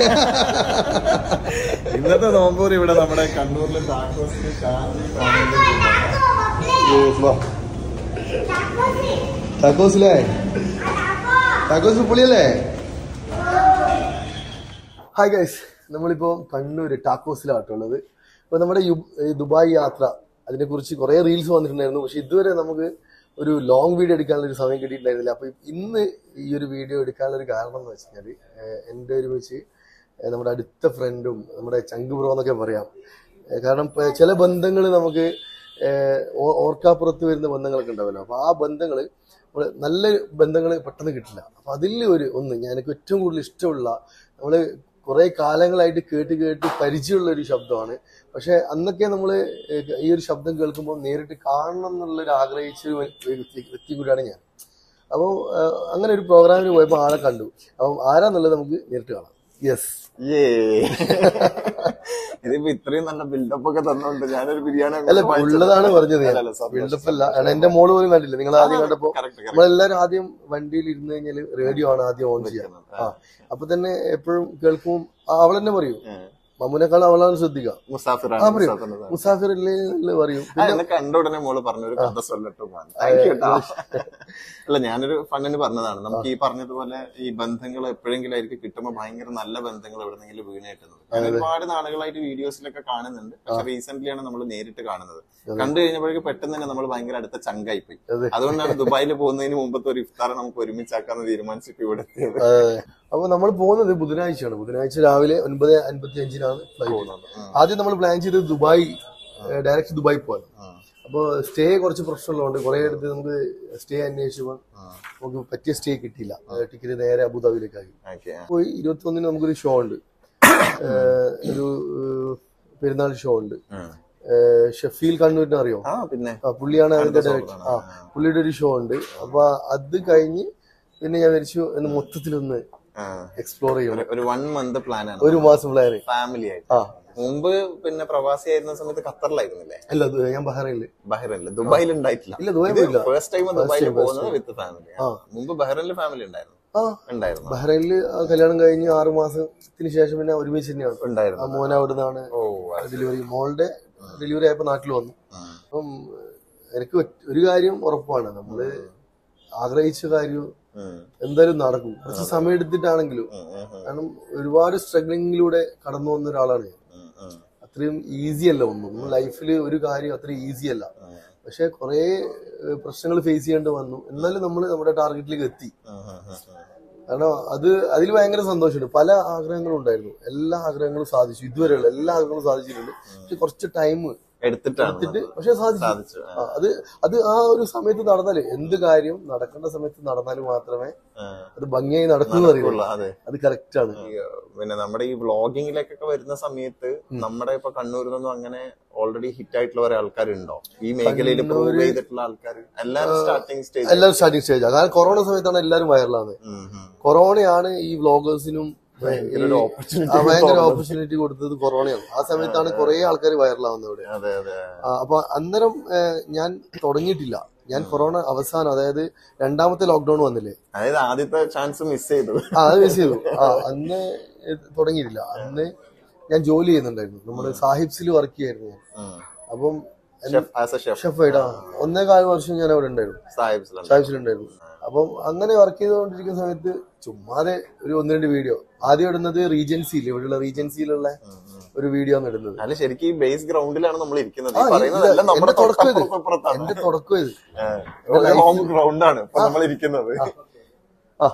ഇന്നത്തെ നോമ്പൂർ ഇവിടെ നമ്മുടെ കണ്ണൂരിലെ ടാക്കോസിന് താക്കോസിലേ താക്കോസ് പുളിയല്ലേ ഹായ് ഗൈസ് നമ്മളിപ്പോ കണ്ണൂര് ടാക്കോസിലാട്ടുള്ളത് ഇപ്പൊ നമ്മുടെ യു- ഈ ദുബായ് യാത്ര അതിനെക്കുറിച്ച് കുറെ റീൽസ് വന്നിട്ടുണ്ടായിരുന്നു പക്ഷെ ഇതുവരെ നമുക്ക് ഒരു ലോങ് വീഡിയോ എടുക്കാനുള്ള ഒരു സമയം കിട്ടിയിട്ടുണ്ടായിരുന്നില്ല അപ്പൊ ഇന്ന് ഈ ഒരു വീഡിയോ എടുക്കാനുള്ള ഒരു കാരണം എന്ന് വെച്ച് കഴിഞ്ഞാല് ഏഹ് എന്റെ ഒരുമിച്ച് ഏഹ് നമ്മുടെ അടുത്ത ഫ്രണ്ടും നമ്മുടെ ചങ്ക് ബ്രോ എന്നൊക്കെ പറയാം ഏഹ് കാരണം ഇപ്പൊ ചില ബന്ധങ്ങൾ നമുക്ക് ഏഹ് ഓ- ഓർക്കാപ്പുറത്ത് വരുന്ന ബന്ധങ്ങളൊക്കെ ഉണ്ടാവല്ലോ അപ്പൊ ആ ബന്ധങ്ങൾ നമ്മള് നല്ല ബന്ധങ്ങൾ പെട്ടെന്ന് കിട്ടില്ല അപ്പൊ അതിൽ ഒരു ഒന്ന് ഞാൻ എനിക്ക് ഏറ്റവും കൂടുതൽ ഇഷ്ടമുള്ള നമ്മള് കുറെ കാലങ്ങളായിട്ട് കേട്ട് കേട്ട് പരിചയമുള്ള ഒരു ശബ്ദമാണ് പക്ഷെ അന്നൊക്കെ നമ്മൾ ഈ ഒരു ശബ്ദം കേൾക്കുമ്പോൾ നേരിട്ട് കാണണം എന്നുള്ളൊരു ആഗ്രഹിച്ച ഒരു വ്യക്തി വ്യക്തി കൂടിയാണ് ഞാൻ അപ്പോൾ അങ്ങനെ ഒരു പ്രോഗ്രാമിന് പോയപ്പോൾ ആളെ കണ്ടു അപ്പം ആരാന്നുള്ളത് നമുക്ക് നേരിട്ട് കാണാം യെസ് ഇതിപ്പോ ഇത്രയും നല്ല ബിൽഡപ്പ് ഒക്കെ തന്നോണ്ട് ഞാനൊരു ബിരിയാണി അല്ല ഉള്ളതാണ് പറഞ്ഞത് ഞാൻ ബിൽഡപ്പ് അല്ല കാരണം എന്റെ മോള് പോലും കണ്ടില്ല നിങ്ങൾ ആദ്യം കണ്ടപ്പോ നമ്മളെല്ലാരും ആദ്യം വണ്ടിയിൽ ഇരുന്ന് കഴിഞ്ഞാൽ റേഡിയോ ആണ് ആദ്യം ഓൺ ചെയ്യുക ആ അപ്പൊ തന്നെ എപ്പോഴും കേൾക്കും ആ, അവൾ തന്നെ പറയൂ മമ്മൂനെക്കാൾ അവളാണ് ശ്രദ്ധിക്കുക ആ മുസാഫിറാണ് പറയൂ മുസാഫിറാണ്. മുസാഫിറില്ലേ എന്ന് പറയും ആ, എന്നെ കണ്ട ഉടനെ മോള് പറഞ്ഞൊരു കഥ സൊല്ലട്ടു താങ്ക് യു അല്ല ഞാനൊരു ഫണ്ടിന് പറഞ്ഞതാണ് നമുക്ക് ഈ പറഞ്ഞതുപോലെ ഈ ബന്ധങ്ങൾ എപ്പോഴെങ്കിലും ആയിരിക്കും കിട്ടുമ്പോൾ ഭയങ്കര നല്ല ബന്ധങ്ങൾ എവിടെന്നെങ്കിലും വീണ് കിട്ടുന്നത് ഞാൻ ഒരുപാട് നാളുകളായിട്ട് വീഡിയോസിലൊക്കെ കാണുന്നുണ്ട് പക്ഷെ റീസെന്റ് ആണ് നമ്മൾ നേരിട്ട് കാണുന്നത് കണ്ടു കഴിഞ്ഞപ്പോഴേക്കും പെട്ടെന്ന് തന്നെ നമ്മൾ ഭയങ്കര അടുത്ത ചങ്കായി പോയി അതെ. അതുകൊണ്ടാണ് ദുബായിൽ പോകുന്നതിന് മുമ്പത്തെ ഒരു ഇഫ്താർ നമുക്ക് ഒരുമിച്ചാക്കാന്ന് തീരുമാനിച്ചിട്ട് ഇവിടെ എത്തിയത് അപ്പൊ നമ്മൾ പോകുന്നത് ബുധനാഴ്ചയാണ് ബുധനാഴ്ച രാവിലെ ഒൻപത് അൻപത്തി അഞ്ചിനാണ് ഫ്ലൈറ്റ് ആദ്യം നമ്മൾ പ്ലാൻ ചെയ്തത് ദുബായ് ഡയറക്റ്റ് ദുബായ് പോകാൻ അപ്പോൾ സ്റ്റേ കുറച്ച് പ്രശ്നമുള്ളതുകൊണ്ട് കുറെ അടുത്ത് നമുക്ക് സ്റ്റേ അന്വേഷിച്ചപ്പോൾ നമുക്ക് പറ്റിയ സ്റ്റേ കിട്ടിയില്ല ടിക്കറ്റ് നേരെ അബുദാബിയിലേക്കായി ഓക്കെ അപ്പോൾ ഇരുപത്തി ഒന്നിന് നമുക്കൊരു ഷോ ഉണ്ട് ഏഹ് ഒരു ഏഹ് പെരുന്നാൾ ഷോ ഉണ്ട് ഏഹ് ഷഫീൽ കണ്ണൂരിനെ അറിയോ ആ പിന്നെ ആ പുള്ളിയാണ് അതിന്റെ ഡയറക്ടർ ആ പുള്ളിയുടെ ഒരു ഷോ ഉണ്ട് അപ്പൊ അത് കഴിഞ്ഞ് പിന്നെ ഞാൻ വിചാരിച്ചു എന്ന് മൊത്തത്തിലൊന്ന് ആ, എക്സ്പ്ലോർ ചെയ്യണം ഒരു- ഒരു വൺ മന്ത് പ്ലാൻ ആണ് ഒരു മാസം പ്ലാന് ഫാമിലി ആയിട്ട് ആ മുമ്പ് പിന്നെ പ്രവാസിയായിരുന്ന സമയത്ത് ഖത്തറിലായിരുന്നില്ലേ അല്ല അത് ഞാൻ ബഹ്റൈനില് ബഹ്റൈനിൽ ദുബായിൽ ഉണ്ടായിട്ടില്ല ഇല്ല ദുബായ് പോയില്ല ഫസ്റ്റ് ടൈം ദുബായിൽ പോകുന്നത് വിത്ത് ഫാമിലി ആ. മുമ്പ് ബഹ്റൈനിൽ ഫാമിലി ഉണ്ടായിരുന്നു ആ ഉണ്ടായിരുന്നു ബഹ്റൈനില് ആ കല്യാണം കഴിഞ്ഞ് ആറു മാസത്തിന് ശേഷം പിന്നെ ഒരുമിച്ച് തന്നെയാണ് ആ ഉണ്ടായിരുന്നു മോൻ അവിടെ നിന്നാണ് ഓ ഡെലിവറി മോളുടെ ഡെലിവറി ആയപ്പോ നാട്ടിൽ വന്നു ഉം. അപ്പം എനിക്ക് ഒറ്റ- ഒരു കാര്യം ഉറപ്പാണ് നമ്മള് ആഗ്രഹിച്ച കാര്യം ഉം, എന്തായാലും നടക്കും കുറച്ച് സമയം എടുത്തിട്ടാണെങ്കിലും ഉം, ഉം, ഉം, കാരണം ഒരുപാട് സ്ട്രഗ്ലിങ്ങിലൂടെ കടന്നു വന്ന ഒരാളാണ് ഞാൻ ഉം, ഉം, അത്രയും ഈസി അല്ല ഒന്നും ലൈഫിൽ ഒരു കാര്യം അത്രയും ഈസി അല്ല ഉം, പക്ഷെ കുറെ പ്രശ്നങ്ങൾ ഫേസ് ചെയ്യേണ്ടി വന്നു എന്നാലും നമ്മൾ നമ്മുടെ ടാർഗറ്റിലേക്ക് എത്തി ഉം, ഉം, ഉം, ഉം. കാരണം അത് അതിൽ ഭയങ്കര സന്തോഷമുണ്ട് പല ആഗ്രഹങ്ങളും ഉണ്ടായിരുന്നു എല്ലാ ആഗ്രഹങ്ങളും സാധിച്ചു ഇതുവരെയുള്ള എല്ലാ ആഗ്രഹങ്ങളും സാധിച്ചിട്ടുണ്ട് പക്ഷെ കുറച്ച് ടൈം എടുത്തിട്ടാണ് എടുത്തിട്ട് പക്ഷെ സാധിച്ചു സാധിച്ചു ആ, അത് അത് ആ ഒരു സമയത്ത് നടന്നാല് എന്ത് കാര്യം നടക്കേണ്ട സമയത്ത് നടന്നാൽ മാത്രമേ ആ, അത് ഭംഗിയായി നടക്കുന്നു അറിയുള്ളൂ ഉള്ള, അതെ അത് കറക്റ്റ് ആണ് ഈ, പിന്നെ നമ്മുടെ ഈ വ്ളോഗിങ്ങിലേക്കൊക്കെ വരുന്ന സമയത്ത് നമ്മുടെ ഇപ്പൊ കണ്ണൂരിൽ നിന്നും അങ്ങനെ ഓൾറെഡി ഹിറ്റ് ആയിട്ടുള്ള കുറെ ആൾക്കാരുണ്ടോ ഈ മേഖലയിൽ പ്രൂവ് ചെയ്തിട്ടുള്ള ആൾക്കാർ എല്ലാവരും സ്റ്റാർട്ടിങ് സ്റ്റേജ് എല്ലാവരും സ്റ്റാർട്ടിങ് സ്റ്റേജാണ് കാരണം കൊറോണ സമയത്താണ് എല്ലാവരും വൈറലാകുന്നത് കൊറോണയാണ് ഈ വ്ളോഗേഴ്സിനും ഒരു opportunity ഭയങ്കര ഓപ്പർച്യൂണിറ്റി കൊടുത്തത് കൊറോണയാണ് ആ സമയത്താണ് കുറെ ആൾക്കാർ വൈറലാവുന്നത് ഇവിടെ അതെ അതെ ആ, അപ്പൊ അന്നേരം ഏഹ്, ഞാൻ തുടങ്ങിയിട്ടില്ല ഞാൻ കൊറോണ അവസാനം അതായത് രണ്ടാമത്തെ ലോക്ക്ഡൌൺ വന്നില്ലേ അതായത് ആദ്യത്തെ ചാൻസ് മിസ് ചെയ്തു ആ അത് മിസ് ചെയ്തു ആ അന്ന് ഏഹ്, തുടങ്ങിയിട്ടില്ല അന്ന് ഞാൻ ജോലി ചെയ്യുന്നുണ്ടായിരുന്നു നമ്മുടെ സാഹിബ്സിൽ വർക്ക് ചെയ്യായിരുന്നു ഞാൻ അപ്പം ആസ് എ ഷെഫ് ഷെഫായിട്ട് ഒന്നേകാൽ വർഷം ഞാൻ അവിടെ ഉണ്ടായിരുന്നു സാഹിബ്സിലാണ് സാഹിബ്സിലുണ്ടായിരുന്നു അപ്പം അങ്ങനെ വർക്ക് ചെയ്തുകൊണ്ടിരിക്കുന്ന സമയത്ത് ചുമ്മാതെ ഒരു ഒന്ന് രണ്ട് വീഡിയോ ആദ്യം ഇടുന്നത് റീജൻസിയിൽ ഇവിടെയുള്ള റീജൻസിയിലുള്ള ഒരു വീഡിയോ ആണ് ഇടുന്നത് അതിന് ശരിക്കും ഈ ബേസ് ഗ്രൗണ്ടിലാണ് നമ്മൾ ഇരിക്കുന്നത് ആ, ഈ പറയുന്നതെല്ലാം ഇത് നമ്മുടെ എന്റെ തുടക്കം ഇത്. തൊട്ടപ്പുറത്താണ് എന്റെ തുടക്കം ഇത് ഹോം ഗ്രൗണ്ടാണ് ഇപ്പൊ നമ്മൾ ഇരിക്കുന്നത് ആ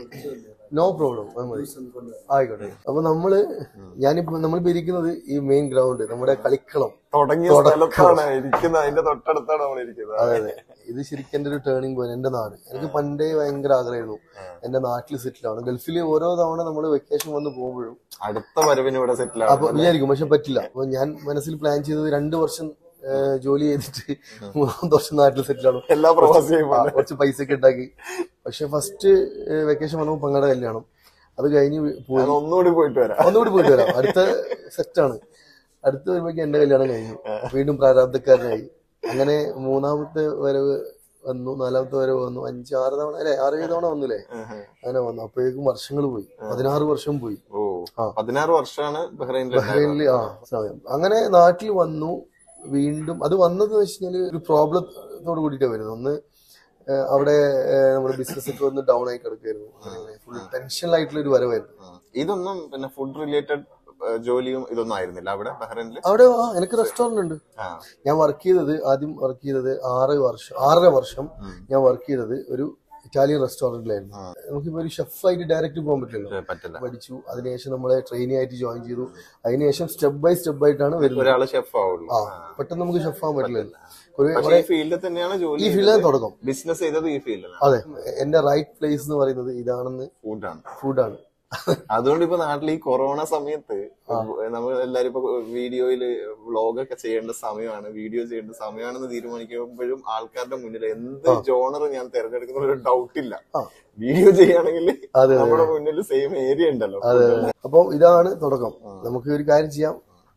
നോ പ്രോബ്ലം മതി ആയിക്കോട്ടെ അപ്പൊ നമ്മള് ഞാനിപ്പോ നമ്മളിപ്പോ ഇരിക്കുന്നത് ഈ മെയിൻ ഗ്രൗണ്ട് നമ്മുടെ കളിക്കളം തുടങ്ങിയ സ്ഥലത്താണ് ഇരിക്കുന്നത് അതിന്റെ തൊട്ടടുത്താണ് നമ്മൾ ഇരിക്കുന്നത് അതെ അതെ ഇത് ശരിക്കും എന്റെ ഒരു ടേണിംഗ് പോയിന്റ് എന്റെ നാട് എനിക്ക് പണ്ടേ ഭയങ്കര ആഗ്രഹമായിരുന്നു എന്റെ നാട്ടിൽ സെറ്റിൽ ആണ് ഗൾഫിൽ ഓരോ തവണ നമ്മൾ വെക്കേഷൻ വന്ന് പോകുമ്പോഴും അടുത്ത വരവിന് ഇവിടെ സെറ്റിൽ അപ്പൊ വിചാരിക്കും പക്ഷെ പറ്റില്ല അപ്പൊ ഞാൻ മനസ്സിൽ പ്ലാൻ ചെയ്തത് രണ്ടു വർഷം ഏഹ്, ജോലി ചെയ്തിട്ട് മൂന്നാമത്തെ വർഷം നാട്ടിൽ സെറ്റിൽ ആണ് എല്ലാ പ്രവാസിയും ആ, കുറച്ച് പൈസ ഒക്കെ ഉണ്ടാക്കി പക്ഷെ ഫസ്റ്റ് വെക്കേഷൻ വന്നപ്പോൾ പങ്ങളുടെ കല്യാണം അത് കഴിഞ്ഞ് പോയി ഒന്നുകൂടി പോയിട്ട് വരാം ഒന്നുകൂടി പോയിട്ട് വരാം അടുത്ത സെറ്റാണ് അടുത്ത വരുമ്പോഴേക്കും എന്റെ കല്യാണം കഴിഞ്ഞു വീണ്ടും പ്രാരാബ്ധക്കാരനായി അങ്ങനെ മൂന്നാമത്തെ വരവ് വന്നു നാലാമത്തെ വരവ് വന്നു അഞ്ച് ആറ് തവണ അല്ലെ ആറ് ഏഴ് തവണ വന്നില്ലേ അങ്ങനെ വന്നു അപ്പോഴേക്കും വർഷങ്ങൾ പോയി പതിനാറ് വർഷം പോയി ഓ ആ. പതിനാറ് വർഷമാണ് ബഹ്റൈനിൽ ബഹ്റൈനിൽ ആ സമയം അങ്ങനെ നാട്ടിൽ വന്നു വീണ്ടും അത് വന്നത് വെച്ച് കഴിഞ്ഞാല് ഒരു പ്രോബ്ലത്തോട് കൂടിയിട്ടാണ് വരുന്നത് ഒന്ന് ആ, അവിടെ ആ, നമ്മുടെ ബിസിനസ് ഒക്കെ ഒന്ന് ഡൗൺ ആയി കിടക്കുമായിരുന്നു ഫുൾ ടെൻഷനിലായിട്ടുള്ള ഒരു വരവായിരുന്നു ഇതൊന്നും പിന്നെ ഫുഡ് റിലേറ്റഡ് ജോലിയും ഇതൊന്നും ആയിരുന്നില്ല അവിടെ ബഹ്റൈനിൽ അവിടെ ആ എനിക്ക് റെസ്റ്റോറന്റ് ഉണ്ട് ആ ഞാൻ വർക്ക് ചെയ്തത് ആദ്യം വർക്ക് ചെയ്തത് ആറ് വർഷം ആറര വർഷം ഉം. ഞാൻ വർക്ക് ചെയ്തത് ഒരു ഇറ്റാലിയൻ റെസ്റ്റോറന്റിലായിരുന്നു ആ. നമുക്കിപ്പോ ഒരു ഷെഫായിട്ട് ഡയറക്റ്റ് പോകാൻ പറ്റില്ലല്ലോ പക്ഷേ പറ്റില്ല പഠിച്ചു അതിനുശേഷം നമ്മളെ ട്രെയിനി ആയിട്ട് ജോയിൻ ചെയ്തു അതിനുശേഷം സ്റ്റെപ്പ് ബൈ സ്റ്റെപ്പ് ആയിട്ടാണ് വരുന്നത് ഒരാള് ഷെഫ് ആവുള്ളൂ ആ പെട്ടെന്ന് നമുക്ക് ഷെഫ് ആവാൻ പറ്റില്ലല്ലോ കുറെ- പക്ഷേ ഈ ഫീൽഡിൽ തന്നെയാണ് ഈ ജോലി ഫീൽഡിൽ തുടക്കം ബിസിനസ് ചെയ്തത് ഈ ഫീൽഡിലാണ് അതെ എന്റെ റൈറ്റ് പ്ലേസ് എന്ന് പറയുന്നത് ഇതാണെന്ന് ഫുഡാണ് ഫുഡാണ് അതുകൊണ്ട് ഇപ്പൊ നാട്ടിൽ ഈ കൊറോണ സമയത്ത് നമ്മൾ എല്ലാരും ഇപ്പൊ വീഡിയോയില് വ്ളോഗൊക്കെ ചെയ്യേണ്ട സമയമാണ് വീഡിയോ ചെയ്യേണ്ട സമയമാണെന്ന് തീരുമാനിക്കുമ്പോഴും ആൾക്കാരുടെ മുന്നിൽ എന്ത് ജോണർ ഞാൻ തിരഞ്ഞെടുക്കുന്ന ഒരു ഡൗട്ട് ഇല്ല ആ. വീഡിയോ ചെയ്യുകയാണെങ്കിൽ അതെ നമ്മുടെ മുന്നിൽ സെയിം ഏരിയ ഉണ്ടല്ലോ അതെ അപ്പൊ ഇതാണ് തുടക്കം നമുക്ക് ഒരു കാര്യം ചെയ്യാം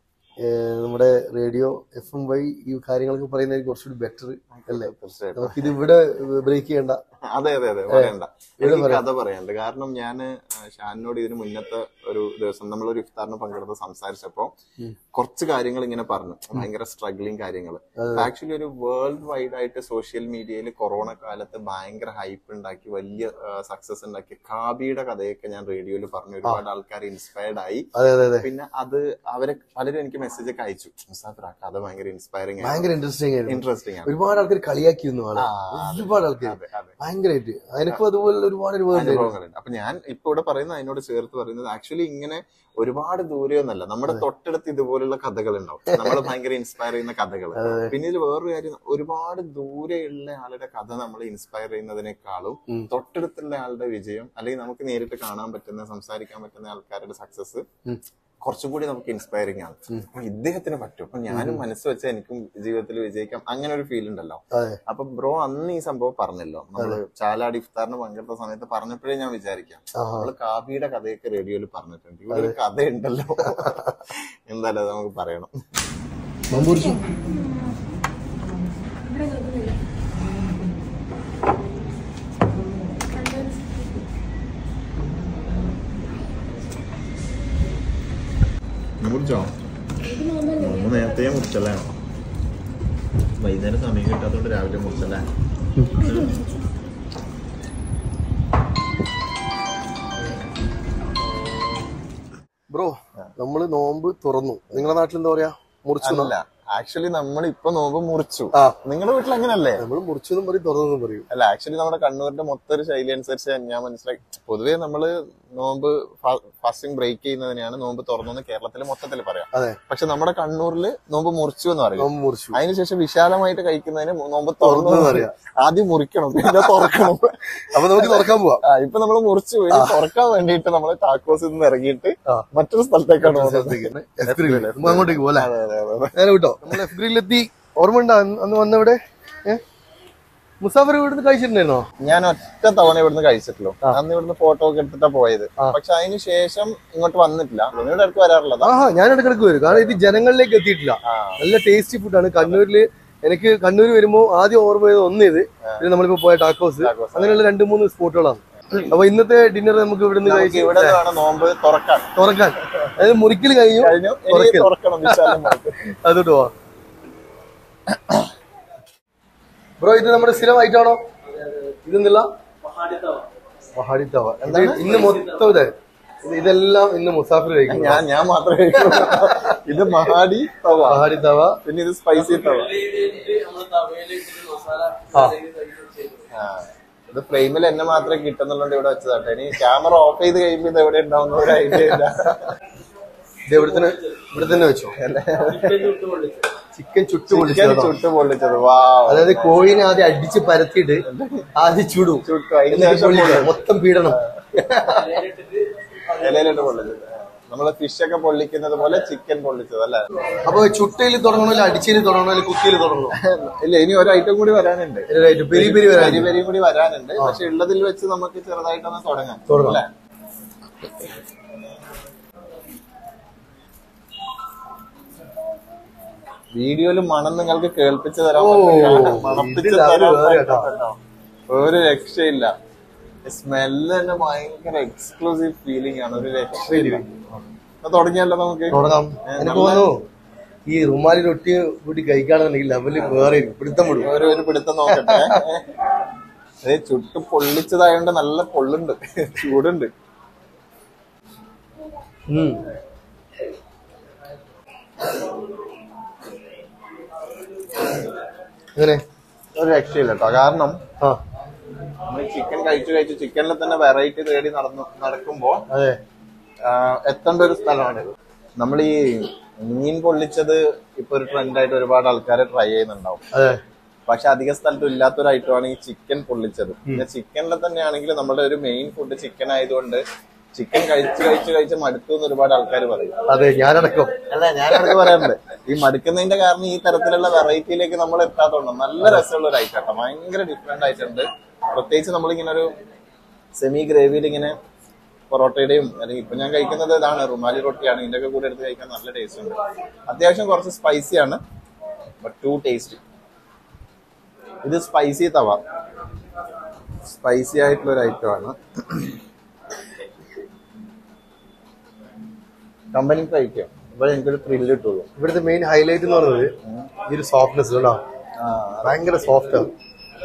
ഏഹ് നമ്മുടെ റേഡിയോ എഫ് എം വൈ ഈ കാര്യങ്ങളൊക്കെ പറയുന്നതായിരിക്കും കുറച്ചുകൂടി ബെറ്റർ അല്ലേ തീർച്ചയായിട്ടും നമുക്കിത് ഇവിടെ ബ്രേക്ക് ചെയ്യണ്ട അതെ അതെ അതെ പറയണ്ട എനിക്ക് കഥ പറയാനുണ്ട് കാരണം ഞാൻ ഷാനിനോട് ഇതിന് മുന്നത്തെ ഒരു ദിവസം നമ്മളൊരു ഇഫ്താറിന് പങ്കെടുത്ത് സംസാരിച്ചപ്പോ കുറച്ച് കാര്യങ്ങൾ ഇങ്ങനെ പറഞ്ഞു ഭയങ്കര സ്ട്രഗ്ലിംഗ് കാര്യങ്ങൾ ആക്ച്വലി ഒരു വേൾഡ് വൈഡ് ആയിട്ട് സോഷ്യൽ മീഡിയയിൽ കൊറോണ കാലത്ത് ഭയങ്കര ഹൈപ്പ് ഉണ്ടാക്കി വലിയ സക്സസ് ഉണ്ടാക്കി കാബിയുടെ കഥയൊക്കെ ഞാൻ റേഡിയോയിൽ പറഞ്ഞു ഒരുപാട് ആൾക്കാർ ഇൻസ്പയർഡ് ആയി അതെ അതെ അതെ പിന്നെ അത് അവരെ പലരും എനിക്ക് മെസ്സേജ് ഒക്കെ അയച്ചു മുസാഫിർ ആ കഥ ഭയങ്കര ഇൻസ്പയറിംഗ് ആണ് ഭയങ്കര ഇൻട്രസ്റ്റിംഗ് ആയിരുന്നു ഇൻട്രസ്റ്റിംഗ് ആണ് ഒരുപാട് ആൾക്കാർ കളിയാക്കിയിരുന്നു ആളെ ആ, ഒരുപാട് ആൾക്കാർ അതെ അതെ ഭയങ്കരമായിട്ട് അതിനൊപ്പം അതുപോലെ ഒരുപാട് അനുഭവം ഉണ്ടായിരുന്നു. അനുഭവങ്ങളുണ്ട് അപ്പൊ ഞാൻ ഇപ്പൊ ഇവിടെ പറയുന്നത് അതിനോട് ചേർത്ത് പറയുന്നത് ആക്ച്വലി ഇങ്ങനെ ഒരുപാട് ദൂരെയൊന്നല്ല നമ്മുടെ തൊട്ടടുത്ത് ഇതുപോലുള്ള കഥകൾ ഉണ്ടാവും നമ്മൾ ഭയങ്കര ഇൻസ്പയർ ചെയ്യുന്ന കഥകൾ പിന്നെ ഇതിൽ വേറൊരു കാര്യം ഒരുപാട് ദൂരെയുള്ള ആളുടെ കഥ നമ്മൾ ഇൻസ്പയർ ചെയ്യുന്നതിനേക്കാളും ഉം. തൊട്ടടുത്തുള്ള ആളുടെ വിജയം അല്ലെങ്കിൽ നമുക്ക് നേരിട്ട് കാണാൻ പറ്റുന്ന സംസാരിക്കാൻ പറ്റുന്ന ആൾക്കാരുടെ സക്സസ് ഉം. കുറച്ചും കൂടി നമുക്ക് ഇൻസ്പയറിംഗ് ആണ് അപ്പൊ ഇദ്ദേഹത്തിന് പറ്റും അപ്പൊ ഞാനും മനസ്സ് വെച്ചാൽ എനിക്കും ജീവിതത്തിൽ വിജയിക്കാം അങ്ങനെ ഒരു ഫീൽ ഉണ്ടല്ലോ അതെ അപ്പൊ ബ്രോ അന്ന് ഈ സംഭവം പറഞ്ഞല്ലോ നമ്മള് ചാലാടി ഇഫ്താറിന് പങ്കെടുത്ത സമയത്ത് പറഞ്ഞപ്പോഴേ ഞാൻ വിചാരിക്കാം ആഹാ. നമ്മള് കാബിയുടെ കഥയൊക്കെ റേഡിയോയിൽ പറഞ്ഞിട്ടുണ്ട് ഇവിടെ ഒരു കഥ ഉണ്ടല്ലോ എന്തായാലും അത് നമുക്ക് പറയണം മമ്പൂർച്ചി മുറിച്ചോ നമ്മൾ നേരത്തെ മുറിച്ചല്ലേ വൈകുന്നേരം സമയം കിട്ടാത്തതുകൊണ്ട് രാവിലെ മുറിച്ചല്ലേ ബ്രോ നമ്മള് നോമ്പ് തുറന്നു നിങ്ങളുടെ നാട്ടിൽ എന്താ പറയാ മുറിച്ചു അല്ല ആക്ച്വലി നമ്മൾ ഇപ്പൊ നോമ്പ് മുറിച്ചു ആ നിങ്ങളുടെ വീട്ടിൽ അങ്ങനല്ലേ നമ്മൾ മുറിച്ചെന്നും പറയും തുറന്നെന്നും പറയും അല്ല ആക്ച്വലി നമ്മുടെ കണ്ണൂരിന്റെ മൊത്തം ഒരു ശൈലി അനുസരിച്ച് ഞാൻ മനസ്സിലാക്കി പൊതുവെ നമ്മള് നോമ്പ് ഫാസ്റ്റിംഗ് ബ്രേക്ക് ചെയ്യുന്നതിനെയാണ് നോമ്പ് തുറന്നു കേരളത്തിൽ മൊത്തത്തിൽ പറയാം അതെ പക്ഷെ നമ്മുടെ കണ്ണൂരിൽ നോമ്പ് മുറിച്ചു എന്ന് പറയും നോമ്പ് മുറിച്ചു അതിനുശേഷം വിശാലമായിട്ട് കഴിക്കുന്നതിന് നോമ്പ് തുറന്നു തുറന്നു എന്ന് എന്ന് പറയാം. പറയും. ആദ്യം മുറിക്കണം പിന്നെ തുറക്കണം അപ്പൊ നമുക്ക് തുറക്കാൻ പോവാം ആ, ഇപ്പൊ നമ്മൾ മുറിച്ചു ഇനി തുറക്കാൻ വേണ്ടിയിട്ട് നമ്മൾ ടാക്കോസിൽ നിന്ന് ഇറങ്ങിയിട്ട് ആ. മറ്റൊരു സ്ഥലത്തേക്കാണ് പോകുന്നത് എഫ് ഗ്രില്ല്. നമുക്ക് അങ്ങോട്ടേക്ക് പോകാം അതെ അതെ അതെ അതെ. നേരെ വിട്ടോ നമ്മൾ എഫ് ഗ്രില്ലെത്തി ഓർമ്മ ഉണ്ടോ അന്ന് അന്ന് വന്നവിടെ ഏഹ് മുസാഫർ ഇവിടുന്ന് കഴിച്ചിട്ടുണ്ടായിരുന്നോ ഞാൻ ഒറ്റ തവണ ഇവിടുന്ന് കഴിച്ചിട്ടുള്ളൂ അന്ന് ഇവിടുന്ന് ഫോട്ടോ ഒക്കെ എടുത്തിട്ടാ പോയത് പക്ഷെ അതിന് ശേഷം ഇങ്ങോട്ട് വന്നിട്ടില്ല ഇവിടെ ഇടയ്ക്ക് വരാറുള്ളതാ ആഹാ ഞാൻ ഇടക്കിടക്ക് വരും കാരണം ഇത് ജനങ്ങളിലേക്ക് എത്തിയിട്ടില്ല ആ. നല്ല ടേസ്റ്റി ഫുഡാണ് കണ്ണൂരില് എനിക്ക് കണ്ണൂർ വരുമ്പോ ആദ്യം ഓർമ്മ ചെയ്ത് ഒന്ന് ഇത് പിന്നെ നമ്മളിപ്പോ പോയ ടാക്കോസ് ടാക്കോസ്. അങ്ങനെയുള്ള രണ്ട് മൂന്ന് സ്പോട്ടുകളാണ് അപ്പൊ ഇന്നത്തെ ഡിന്നർ നമുക്ക് ഇവിടുന്ന് നമുക്ക് കഴിച്ച് ഇവിടെ വേണം നോമ്പ് തുറക്കാൻ തുറക്കാൻ അതായത് മുറിക്കൽ കഴിഞ്ഞു കഴിഞ്ഞു ഇനി തുറക്കൽ. തുറക്കണം വിശാലമായിട്ട് അതോട്ട് പോവാ ബ്രോ ഇത് നമ്മുടെ സ്ഥിരം ഐറ്റാണോ ഇതെന്നില്ല പഹാടി തവ എന്താ ഇന്ന് മൊത്തം ഇത് ഇത് ഇതെല്ലാം ഇന്ന് മുസാഫിർ കഴിക്കും ഞാൻ ഞാൻ മാത്രമേ കഴിക്കുള്ളൂ. ഇത് മഹാടി തവ പഹാടി തവ പിന്നെ ഇത് സ്പൈസി തവ ആ ആ. ഇത് ഫ്രെയിമിൽ എന്നെ മാത്രമേ കിട്ടുന്നുള്ളൂ ഇവിടെ വെച്ചതാട്ടെ ഇനി ക്യാമറ ഓഫ് ചെയ്ത് കഴിയുമ്പോൾ ഇത് എവിടെ ഉണ്ടാവുന്ന ഒരു ഐഡിയ ഇല്ല ഇത് ഇവിടെ തന്നെ ഇവിടെ തന്നെ വെച്ചോ ചിക്കൻ ചുട്ടു ചിക്കൻ പൊളിച്ചതോ ചുട്ട് പൊള്ളിച്ചത് വാ അതായത് കോഴിനെ ആദ്യം അടിച്ച് പരത്തിയിട്ട് ആദ്യം ചുടും ചുട്ടു അതിന് എന്നിട്ട് ശേഷം പൊള്ളിക്കുക. മൊത്തം പീടണം ഇലയിലിട്ട് പൊള്ളിച്ചത് നമ്മള് ഫിഷ് ഒക്കെ പൊള്ളിക്കുന്നത് പോലെ ചിക്കൻ പൊള്ളിച്ചത് അല്ലേ അപ്പൊ ചുട്ടയിൽ തുടങ്ങണോ അല്ല അടിച്ചയിൽ തുടങ്ങണോ അല്ലെ കുത്തിയിൽ തുടങ്ങണോ ഇല്ല ഇനി ഒരു ഐറ്റം കൂടി വരാനുണ്ട് ഇതിലായിട്ട് പെരി പെരി വരാൻ പെരി പെരിയും കൂടി വരാനുണ്ട് പക്ഷെ ഉള്ളതിൽ വെച്ച് നമുക്ക് ചെറുതായിട്ടൊന്ന് തുടങ്ങാം തുടങ്ങാം. അല്ലേ വീഡിയോയിൽ മണം നിങ്ങൾക്ക് കേൾപ്പിച്ചു തരാൻ ഓ, പറ്റില്ല. മണപ്പിച്ച് ഇതിൽ അത് തരാൻ വേറെ കേട്ടോ. പറ്റും കേട്ടോ. ഒരു രക്ഷയില്ല സ്മെല്ല് തന്നെ ഭയങ്കര എക്സ്ക്ലൂസീവ് ഫീലിംഗ് ആണ് ഒരു രക്ഷയില്ല അപ്പൊ തുടങ്ങിയല്ലോ നമുക്ക് തുടങ്ങാം എനിക്ക് തോന്നുന്നു ഈ റുമാലി റൊട്ടി കൂടി കഴിക്കുകയാണെന്നുണ്ടെങ്കിൽ ലെവല് വേറെ പിടുത്തം വിടും ഒരു ഒരു പിടുത്തം നോക്കട്ടെ അതേ ചുട്ട് പൊള്ളിച്ചതായോണ്ട് നല്ല പൊള്ളുണ്ട് ചൂടുണ്ട് ഉം. എങ്ങനെ ഒരു രക്ഷയില്ല കേട്ടോ കാരണം ആ നമ്മൾ ചിക്കൻ കഴിച്ചു കഴിച്ച് ചിക്കനിൽ തന്നെ വെറൈറ്റി തേടി നടന്നു നടക്കുമ്പോ അതെ ആഹ് എത്തേണ്ട ഒരു സ്ഥലമാണ് നമ്മൾ ഈ മീൻ പൊള്ളിച്ചത് ഇപ്പൊ ഒരു ട്രെൻഡായിട്ട് ഒരുപാട് ആൾക്കാർ ട്രൈ ചെയ്യുന്നുണ്ടാവും അതെ പക്ഷെ അധിക സ്ഥലത്തും ഇല്ലാത്തൊരു ഐറ്റമാണ് ഈ ചിക്കൻ പൊള്ളിച്ചത് പിന്നെ ചിക്കനിൽ തന്നെ ആണെങ്കിൽ നമ്മുടെ ഒരു മെയിൻ ഫുഡ് ചിക്കൻ ആയതുകൊണ്ട് ചിക്കൻ കഴിച്ച് കഴിച്ച് കഴിച്ച് മടുത്തു എന്ന് ഒരുപാട് ആൾക്കാർ പറയും അതെ ഞാനടക്കം അല്ല ഞാൻ അടുത്ത് പറയാറുണ്ട് ഈ മടുക്കുന്നതിന്റെ കാരണം ഈ തരത്തിലുള്ള വെറൈറ്റിയിലേക്ക് നമ്മൾ എത്താത്തോണ്ട് നല്ല രസമുള്ള ഒരു ഐറ്റം കേട്ടോ ഭയങ്കര ഡിഫറെന്റ് ആയിട്ടുണ്ട് പ്രത്യേകിച്ച് നമ്മളിങ്ങനെ ഒരു സെമി ഗ്രേവിയിൽ ഇങ്ങനെ പൊറോട്ടയുടെയും അല്ലെങ്കിൽ ഇപ്പൊ ഞാൻ കഴിക്കുന്നത് ഇതാണ് റുമാലി റൊട്ടിയാണ് ഇതിന്റെ കൂടെ എടുത്ത് കഴിക്കാൻ നല്ല ടേസ്റ്റ് ഉണ്ട് അത്യാവശ്യം കുറച്ച് സ്പൈസി ആണ് ബട്ട് ടു ടേസ്റ്റ് ഇത് സ്പൈസി തവ സ്പൈസി ആയിട്ടുള്ള ഒരു ഐറ്റം ആണ് കമ്പനിക്ക് കഴിക്കാം അപ്പൊ എനിക്കൊരു ത്രില്ല് കിട്ടുള്ളൂ ഇവിടുത്തെ മെയിൻ ഹൈലൈറ്റ് എന്ന് പറയുന്നത് ഈ ഒരു സോഫ്റ്റ്നെസ് കേട്ടോ ഭയങ്കര സോഫ്റ്റ് ആണ്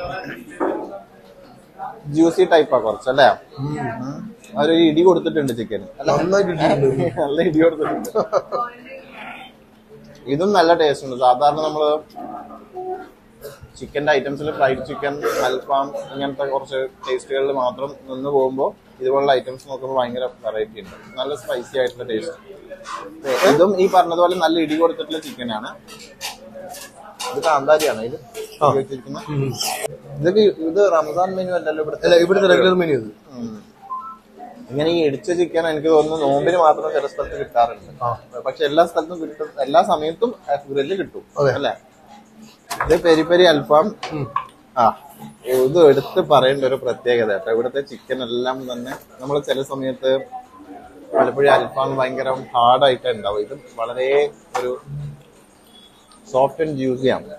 ജ്യൂസി ടൈപ്പാ കുറച്ചല്ലേ ഒരു ഇടി കൊടുത്തിട്ടുണ്ട് ചിക്കൻ നന്നായിട്ട് ഇട്ടിട്ടുണ്ട്. നല്ല ഇടി കൊടുത്തിട്ടുണ്ട് ഇതും നല്ല ടേസ്റ്റ് ഉണ്ട് സാധാരണ നമ്മള് ചിക്കന്റെ ഐറ്റംസിൽ ഫ്രൈഡ് ചിക്കൻ അൽഫാം ഇങ്ങനത്തെ കുറച്ച് ടേസ്റ്റുകളിൽ മാത്രം നിന്ന് പോകുമ്പോൾ ഇതുപോലുള്ള ഐറ്റംസ് നോക്കുമ്പോൾ ഭയങ്കര വെറൈറ്റി ഉണ്ട് നല്ല സ്പൈസി ആയിട്ടുള്ള ടേസ്റ്റ് ഇതും ഈ പറഞ്ഞതുപോലെ നല്ല ഇടി കൊടുത്തിട്ടുള്ള ചിക്കനാണ് ഇത് കാന്താരിയാണ് ഇത് ഉപയോഗിച്ചിരിക്കുന്നത് ഉം. ഇതൊക്കെ ഇത് റംസാൻ മെനു അല്ലല്ലോ ഇവിടുത്തെ അല്ല ഇവിടുത്തെ റെഗുലർ മെനു ഇത് ഉം. ഇങ്ങനെ ഈ ഇടിച്ച ചിക്കൻ എനിക്ക് തോന്നുന്നു നോമ്പിന് മാത്രം ചില സ്ഥലത്ത് കിട്ടാറുണ്ട് ആ. പക്ഷെ എല്ലാ സ്ഥലത്തും കിട്ടും എല്ലാ സമയത്തും ഗ്രില്ല് കിട്ടും അതെ. അല്ലെ ഇത് പെരി പെരി അൽഫാം ഉം. ആ ഇത് എടുത്ത് പറയേണ്ട ഒരു പ്രത്യേകത കേട്ടോ ഇവിടുത്തെ ചിക്കൻ എല്ലാം തന്നെ നമ്മൾ ചില സമയത്ത് പലപ്പോഴും അൽഫാം ഭയങ്കര ഹാർഡായിട്ട് ഉണ്ടാവും ഇത് വളരെ ഒരു സോഫ്റ്റ് ആൻഡ് ജ്യൂസിയാണ്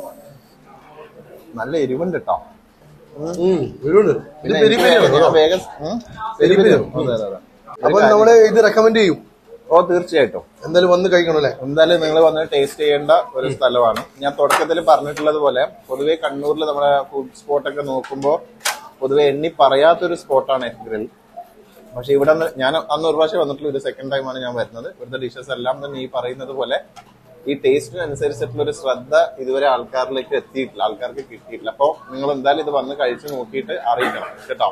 നല്ല എരിവുണ്ട് കേട്ടോ ഉം, വരുന്നുണ്ട്. ഇത് പിന്നെ പെരി എനിക്ക് പെരിയാണോ? ഞാൻ വേഗം ഉം? പെരി പെരി അതെ അതെ അതെ അപ്പൊ നമ്മള് ഇത് റെക്കമെൻഡ് ചെയ്യും ഓ തീർച്ചയായിട്ടും എന്തായാലും വന്ന് കഴിക്കണം അല്ലേ എന്തായാലും നിങ്ങൾ വന്ന് ടേസ്റ്റ് ചെയ്യേണ്ട ഒരു സ്ഥലമാണ് ഞാൻ തുടക്കത്തിൽ പറഞ്ഞിട്ടുള്ളത് പോലെ പൊതുവെ കണ്ണൂരിൽ നമ്മുടെ ഫുഡ് സ്പോട്ടൊക്കെ നോക്കുമ്പോൾ പൊതുവെ എണ്ണി പറയാത്തൊരു സ്പോട്ടാണ് എഫ് ഗ്രിൽ പക്ഷെ ഇവിടെ നിന്ന് ഞാൻ അന്ന് ഒരു പ്രാവശ്യം വന്നിട്ടുള്ള ഒരു സെക്കൻഡ് ടൈമാണ് ഞാൻ വരുന്നത് ഇവിടുത്തെ ഡിഷസ് എല്ലാം തന്നെ ഈ പറയുന്നത് പോലെ ഈ ടേസ്റ്റിനനുസരിച്ചിട്ടുള്ള ഒരു ശ്രദ്ധ ഇതുവരെ ആൾക്കാരിലേക്ക് എത്തിയിട്ടില്ല ആൾക്കാർക്ക് കിട്ടിയിട്ടില്ല അപ്പോൾ നിങ്ങൾ എന്തായാലും ഇത് വന്ന് കഴിച്ച് നോക്കിയിട്ട് അറിയിക്കണം കേട്ടോ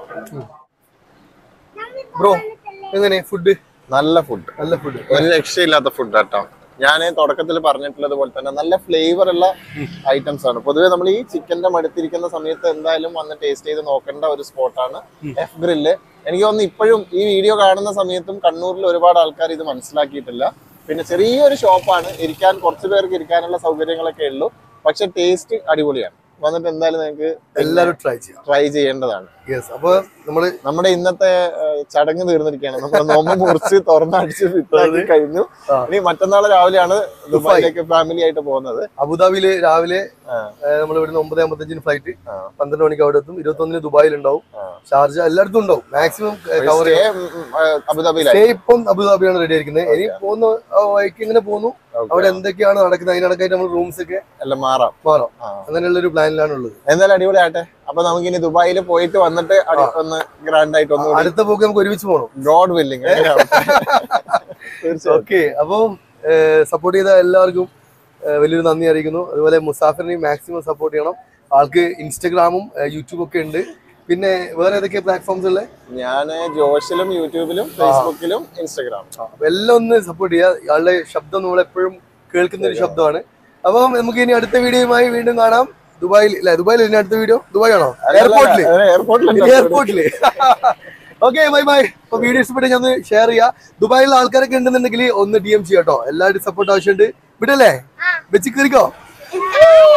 ബ്രോ എങ്ങനെ ഫുഡ് നല്ല ഫുഡ് നല്ല ഫുഡ് ഒരു രക്ഷയില്ലാത്ത ഫുഡ് കേട്ടോ ഞാൻ തുടക്കത്തിൽ പറഞ്ഞിട്ടുള്ളത് പോലെ തന്നെ നല്ല ഫ്ലേവർ ഉള്ള ഐറ്റംസ് ആണ് പൊതുവെ നമ്മൾ ഈ ചിക്കന്റെ മടുത്തിരിക്കുന്ന സമയത്ത് എന്തായാലും വന്ന് ടേസ്റ്റ് ചെയ്ത് നോക്കേണ്ട ഒരു സ്പോട്ടാണ് എഫ് ഗ്രില്ല് എനിക്ക് തോന്നുന്നു ഇപ്പോഴും ഈ വീഡിയോ കാണുന്ന സമയത്തും കണ്ണൂരിൽ ഒരുപാട് ആൾക്കാർ ഇത് മനസ്സിലാക്കിയിട്ടില്ല പിന്നെ ചെറിയൊരു ഷോപ്പാണ് ഇരിക്കാൻ കുറച്ച് പേർക്ക് ഇരിക്കാനുള്ള സൗകര്യങ്ങളൊക്കെ ഉള്ളൂ പക്ഷെ ടേസ്റ്റ് അടിപൊളിയാണ് വന്നിട്ട് എന്തായാലും നിങ്ങൾക്ക് എല്ലാരും ട്രൈ ചെയ്യാം ട്രൈ ചെയ്യേണ്ടതാണ് യെസ് അപ്പൊ നമ്മള് നമ്മുടെ ഇന്നത്തെ ഏഹ്, ചടങ്ങ് തീർന്നിരിക്കുകയാണ് നമ്മുടെ നോമ്പ് മുറിച്ച് തുറന്നടിച്ച് ഫിറ്റാക്കി കഴിഞ്ഞു ആ. ഇനി മറ്റന്നാൾ രാവിലെയാണ് ദുബായിലേക്ക് ഫാമിലി ആയിട്ട് പോകുന്നത് അബുദാബിയില് രാവിലെ ആ. നമ്മൾ ഇവിടുന്ന് ഒമ്പത് അമ്പത്തഞ്ചിന് ഫ്ലൈറ്റ് ആ. പന്ത്രണ്ട് മണിക്ക് അവിടെ എത്തും ഇരുപത്തൊന്നിന് ദുബായിൽ ഉണ്ടാവും ആ. ഷാർജ എല്ലായിടത്തും ഉണ്ടാവും മാക്സിമം കവർ Stay, ഉം, ഉം, ഏഹ്, അബുദാബിയിലായി സ്റ്റേ ഇപ്പം അബുദാബിയാണ് റെഡി ആയിരിക്കുന്നത് ഇനി പോകുന്ന ആ വഴിക്ക് ഇങ്ങനെ പോകുന്നു അവിടെ എന്തൊക്കെയാണ് നടക്കുന്നത് അതിനിടക്കായിട്ട് നമ്മൾ റൂംസ് ഒക്കെ എല്ലാം മാറാം മാറാം ആ. അങ്ങനെയുള്ള ഒരു പ്ലാനിലാണ് ഉള്ളത് എന്തായാലും അടിപൊളിയാട്ടെ അപ്പൊ നമുക്ക് ഇനി ദുബായിൽ പോയിട്ട് വന്നിട്ട് അടി- ഒന്ന് ഗ്രാൻഡ് ആയിട്ട് ഒന്ന് അടുത്ത പോക്ക് നമുക്ക് ഒരുമിച്ച് പോകണം ഗോഡ് വില്ലിങ് തീർച്ചയായും ഓക്കെ അപ്പോൾ സപ്പോർട്ട് ചെയ്ത എല്ലാവർക്കും ഏഹ്, വലിയൊരു നന്ദി അറിയിക്കുന്നു അതുപോലെ മുസാഫിറിനെയും മാക്സിമം സപ്പോർട്ട് ചെയ്യണം ആൾക്ക് ഇൻസ്റ്റഗ്രാമും യൂട്യൂബും ഒക്കെ ഉണ്ട് പിന്നെ വേറെ ഏതൊക്കെ പ്ലാറ്റ്ഫോംസ് ഉള്ളത് ഞാന് ജോഷിലും യൂട്യൂബിലും ഫേസ്ബുക്കിലും ഇൻസ്റ്റഗ്രാമിലും അപ്പൊ എല്ലാം ഒന്ന് സപ്പോർട്ട് ചെയ്യുക ഇയാളുടെ ശബ്ദം നമ്മൾ എപ്പോഴും കേൾക്കുന്ന ഒരു ശബ്ദമാണ് അപ്പം നമുക്ക് ഇനി അടുത്ത വീഡിയോയുമായി വീണ്ടും കാണാം ദുബായിൽ അല്ലെ ദുബായിൽ ഇനി അടുത്ത വീഡിയോ ദുബായ് ആണോ എയർപോർട്ടില് എയർപോർട്ടിൽ എയർപോർട്ടില് ഓക്കെ ബൈ ബൈ അപ്പൊ വീഡിയോ ഇഷ്ടപ്പെട്ട് ഞാൻ ഷെയർ ചെയ്യാ ദുബായിലുള്ള ആൾക്കാരൊക്കെ ഉണ്ടെന്നുണ്ടെങ്കിൽ ഒന്ന് ഡി എം ചെയ്യാം കേട്ടോ എല്ലാവരും സപ്പോർട്ട് ആവശ്യമുണ്ട് വിടല്ലേ വെച്ച് കയറിക്കോ Bye.